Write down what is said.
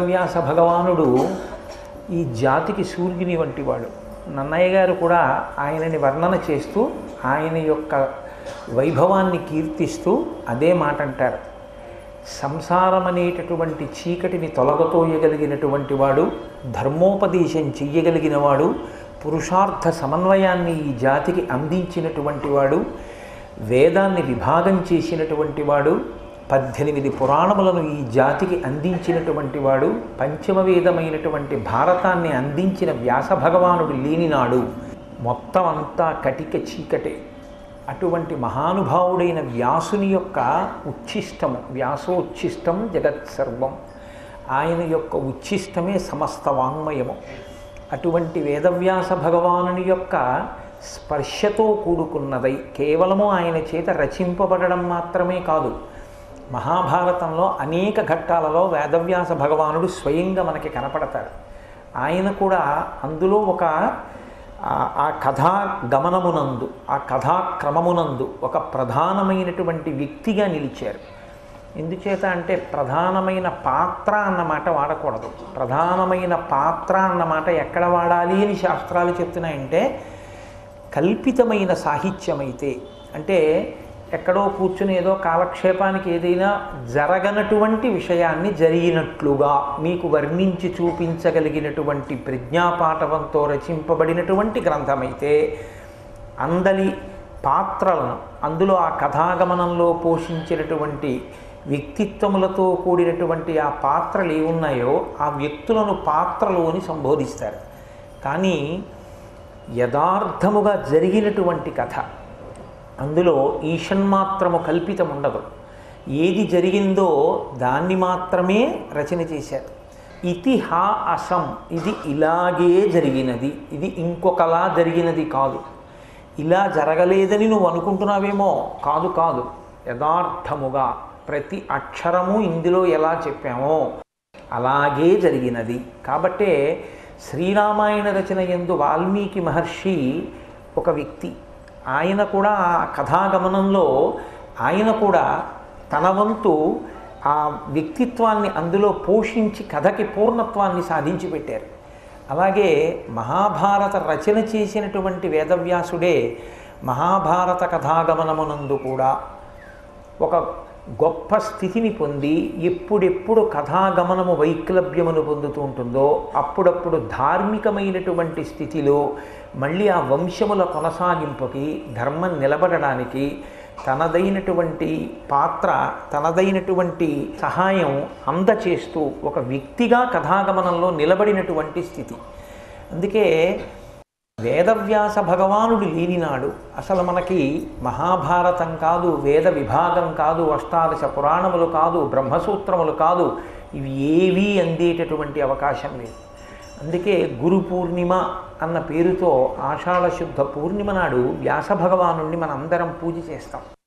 వేదవ్యాస భగవానుడు ఈ జాతికి సూర్యుని వంటివాడు నన్నయ్య గారు కూడా ఆయనని వర్ణన చేస్తూ ఆయన యొక్క వైభవాన్ని కీర్తిస్తూ అదే మాట అంటారు సంసారం అనేటటువంటి చీకటిని తొలగతోయగలిగినటువంటి వాడు ధర్మోపదేశం చెయ్యగలిగిన వాడు పురుషార్థ సమన్వయాన్ని ఈ జాతికి అందించినటువంటి వాడు వేదాన్ని విభాగం చేసినటువంటి వాడు పద్దెనిమిది పురాణములను ఈ జాతికి అందించినటువంటి వాడు పంచమ వేదమైనటువంటి భారతాన్ని అందించిన వ్యాస భగవానుడు లేనినాడు మొత్తం అంతా కటిక చీకటే అటువంటి మహానుభావుడైన వ్యాసుని యొక్క ఉచ్ఛిష్టము వ్యాసోచ్ఛిష్టం జగత్ సర్వం ఆయన యొక్క ఉచ్ఛిష్టమే సమస్త వాంగ్మయము అటువంటి వేదవ్యాస భగవానుని యొక్క స్పర్శతో కూడుకున్నదై కేవలము ఆయన చేత రచింపబడడం మాత్రమే కాదు మహాభారతంలో అనేక ఘట్టాలలో వేదవ్యాస భగవానుడు స్వయంగా మనకి కనపడతాడు ఆయన కూడా అందులో ఒక ఆ- ఆ కథా గమనమునందు ఆ కథా క్రమమునందు ఒక ప్రధానమైనటువంటి వ్యక్తిగా నిలిచారు ఎందుచేత అంటే ప్రధానమైన పాత్ర అన్నమాట వాడకూడదు ప్రధానమైన పాత్ర అన్నమాట ఎక్కడ వాడాలి అని శాస్త్రాలు చెప్తున్నాయంటే కల్పితమైన సాహిత్యమైతే అంటే ఎక్కడో కూర్చుని ఏదో కాలక్షేపానికి ఏదైనా జరగనటువంటి విషయాన్ని జరిగినట్లుగా మీకు వర్ణించి చూపించగలిగినటువంటి ప్రజ్ఞాపాఠవంతో రచింపబడినటువంటి గ్రంథమైతే అందలి పాత్రలను అందులో ఆ కథాగమనంలో పోషించినటువంటి వ్యక్తిత్వములతో కూడినటువంటి ఆ పాత్రలు ఏమున్నాయో ఆ వ్యక్తులను పాత్రలు అని సంబోధిస్తారు కానీ యథార్థముగా జరిగినటువంటి కథ అందులో ఈషన్మాత్రము కల్పితం ఉండదు ఏది జరిగిందో దాన్ని మాత్రమే రచన చేశారు ఇతి హా అసం ఇది ఇలాగే జరిగినది ఇది ఇంకొకలా జరిగినది కాదు ఇలా జరగలేదని నువ్వు అనుకుంటున్నావేమో కాదు కాదు యథార్థముగా ప్రతి అక్షరము ఇందులో ఎలా చెప్పామో అలాగే జరిగినది కాబట్టే శ్రీరామాయణ రచన ఎందు వాల్మీకి మహర్షి ఒక వ్యక్తి ఆయన కూడా ఆ కథాగమనంలో ఆయన కూడా తన వంతు ఆ వ్యక్తిత్వాన్ని అందులో పోషించి కథకి పూర్ణత్వాన్ని సాధించి పెట్టారు అలాగే మహాభారత రచన చేసినటువంటి వేదవ్యాసుడే మహాభారత కథాగమనమునందు కూడా ఒక గొప్ప స్థితిని పొంది ఎప్పుడెప్పుడు కథాగమనము వైక్లభ్యమును పొందుతూ ఉంటుందో అప్పుడప్పుడు ధార్మికమైనటువంటి స్థితిలో మళ్ళీ ఆ వంశముల కొనసాగింపుకి ధర్మం నిలబడడానికి తనదైనటువంటి పాత్ర తనదైనటువంటి సహాయం అందచేస్తూ ఒక వ్యక్తిగా కథాగమనంలో నిలబడినటువంటి స్థితి అందుకే వేదవ్యాస భగవానుడు లేనినాడు అసలు మనకి మహాభారతం కాదు వేద విభాగం కాదు అష్టాదశ పురాణములు కాదు బ్రహ్మసూత్రములు కాదు ఇవి ఏవీ అందేటటువంటి అవకాశం లేదు అందుకే గురు పూర్ణిమ అన్న పేరుతో ఆషాఢ శుద్ధ పూర్ణిమ నాడు వ్యాస భగవానుణ్ణి మనం అందరం పూజ చేస్తాం